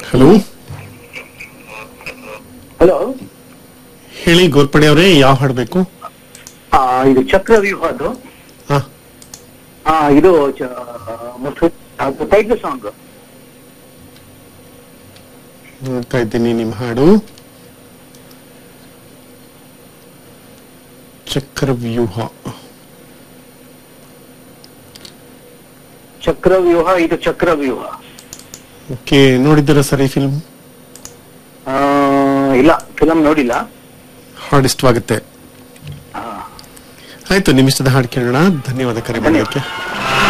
hello hello ಹೇಳಿ ಗೋರ್ಪಡೆ ಅವರೇ ಯಾವ ಹಾಡ್ಬೇಕು ಆ, ಇದು ಚಕ್ರವ್ಯೂಹ ಅದು ಹಾ ಆ, ಇದು ಚ- ಮತ್ತು ಅದು ಟೈಟಲ್ ಸಾಂಗ್ ನೋಡ್ತಾ ಇದ್ದೀನಿ ನಿಮ್ಮ ಹಾಡು ಚಕ್ರವ್ಯೂಹ ಚಕ್ರವ್ಯೂಹ ಇದು ಚಕ್ರವ್ಯೂಹ ಓಕೆ ನೋಡಿದ್ದೀರಾ ಸರ್ ಈ ಫಿಲ್ಮ್ ಆ, ಇಲ್ಲ ಫಿಲಂ ನೋಡಿಲ್ಲ ಹಾಡು ಇಷ್ಟವಾಗುತ್ತೆ ಆ, ಆಯ್ತು ನಿಮ್ಮ ಇಷ್ಟದ ಹಾಡು ಕೇಳೋಣ ಧನ್ಯವಾದ ಕರೆ ಮಾಡೋದಕ್ಕೆ